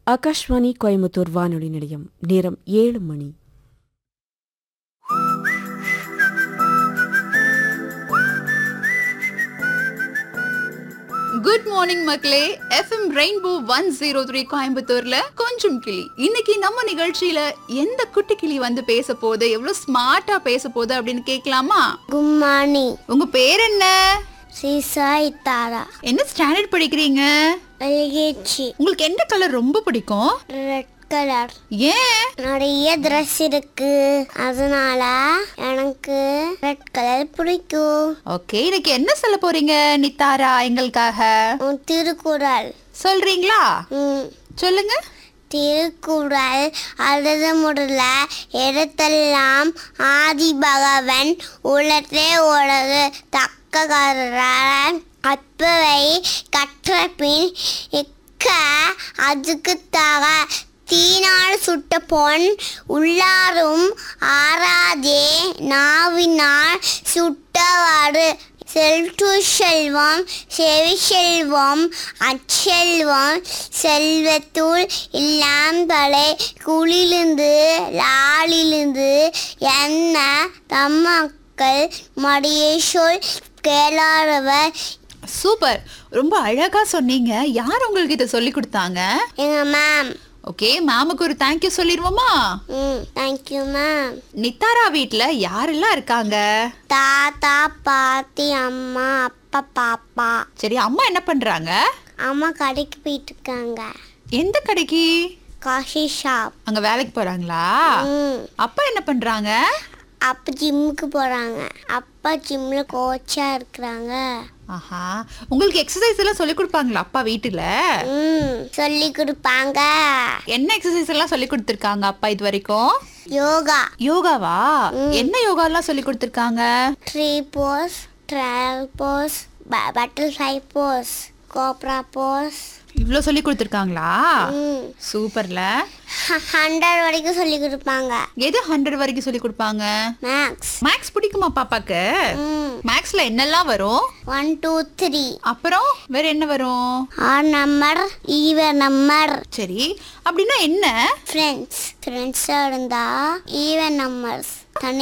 ஆகாஷ்வாணி கோயம்புத்தூர் வானொலி நிலையம் நேரம் ஏழு மணி குட் மார்னிங் மக்களே FM rainbow one zero three கோயம்புத்தூர்ல கொஞ்சம் கிளி இன்னைக்கு நம்ம நிகழ்ச்சியில எந்த குட்டி கிளி வந்து பேச போகுது எவ்வளவு ஸ்மார்ட்டா பேச போகுது அப்படின்னு கேட்கலாமா குட் மார்னிங் உங்க பேர் என்ன ஸ்ரீ சாய் தாரா என்ன ஸ்டாண்டர்ட் படிக்கிறீங்க எல்கேஜி உங்களுக்கு எந்த கலர் ரொம்ப பிடிக்கும் ரெட் கலர் ஏன் நிறைய ட்ரெஸ் இருக்கு அதனால எனக்கு ரெட் கலர் பிடிக்கும் ஓகே இன்னைக்கு என்ன சொல்ல போறீங்க நித்தாரா எங்களுக்காக உன் திருக்குறள் சொல்றீங்களா ம், சொல்லுங்க திருக்குறள் அழுத முடல இடத்தெல்லாம் ஆதி பகவன் உலகே உலகு தக்ககரன் கற்பவை கற்ற பின் இக்க அதுக்கு தக தீனால் சுட்ட பொன் உள்ளாரும் ஆறாதே நாவினால் சுட்டவாறு செல்டு செல்வம் செவி செல்வம் அச்செல்வம் செல்வத்துள் இல்லாம்பலை குளிலிருந்து லாலிலிருந்து என்ன தம்மக்கள் மடியை சொல் கேளாதவர் சூப்பர் ரொம்ப அழகா சொன்னீங்க யார் உங்களுக்கு இதை சொல்லி கொடுத்தாங்க எங்க மேம் ஓகே மேமுக்கு ஒரு தேங்க்யூ சொல்லிடுவோமா ம் தேங்க்யூ மேம் நித்தாரா வீட்ல யாரெல்லாம் இருக்காங்க தாத்தா பாட்டி அம்மா அப்பா பாப்பா சரி அம்மா என்ன பண்றாங்க அம்மா கடைக்கு போயிட்டு இருக்காங்க எந்த கடைக்கு காஃபி ஷாப் அங்க வேலைக்கு போறாங்களா ம் அப்பா என்ன பண்றாங்க அப்பா ஜிம்முக்கு போறாங்க அப்பா ஜிம்ல கோச்சா இருக்கிறாங்க ஆஹா உங்களுக்கு எக்ஸசைஸ் எல்லாம் சொல்லி கொடுப்பாங்களா அப்பா வீட்டுல ம் சொல்லி கொடுப்பாங்க என்ன எக்ஸசைஸ் எல்லாம் சொல்லி கொடுத்துருக்காங்க அப்பா இது வரைக்கும் யோகா யோகாவா என்ன யோகா எல்லாம் சொல்லி கொடுத்துருக்காங்க tree pose trial pose butterfly pose cobra pose இவ்வளோ சொல்லி கொடுத்துருக்காங்களா ம் சூப்பர்ல ஹண்ட்ரட் வரைக்கும் சொல்லி கொடுப்பாங்க எது ஹண்ட்ரட் வரைக்கும் சொல்லி கொடுப்பாங்க மேக்ஸ் மேக்ஸ் பிடிக்குமா பாப்பாக்கு ம் மேக்ஸ்ல என்னெல்லாம் வரும் ஒன் டூ த்ரீ அப்புறம் வேற என்ன வரும் ஆர் நம்பர் ஈவன் நம்பர் சரி அப்படின்னா என்ன ஃப்ரெண்ட்ஸ் ஃப்ரெண்ட்ஸாக இருந்தா ஈவன் நம்பர்ஸ்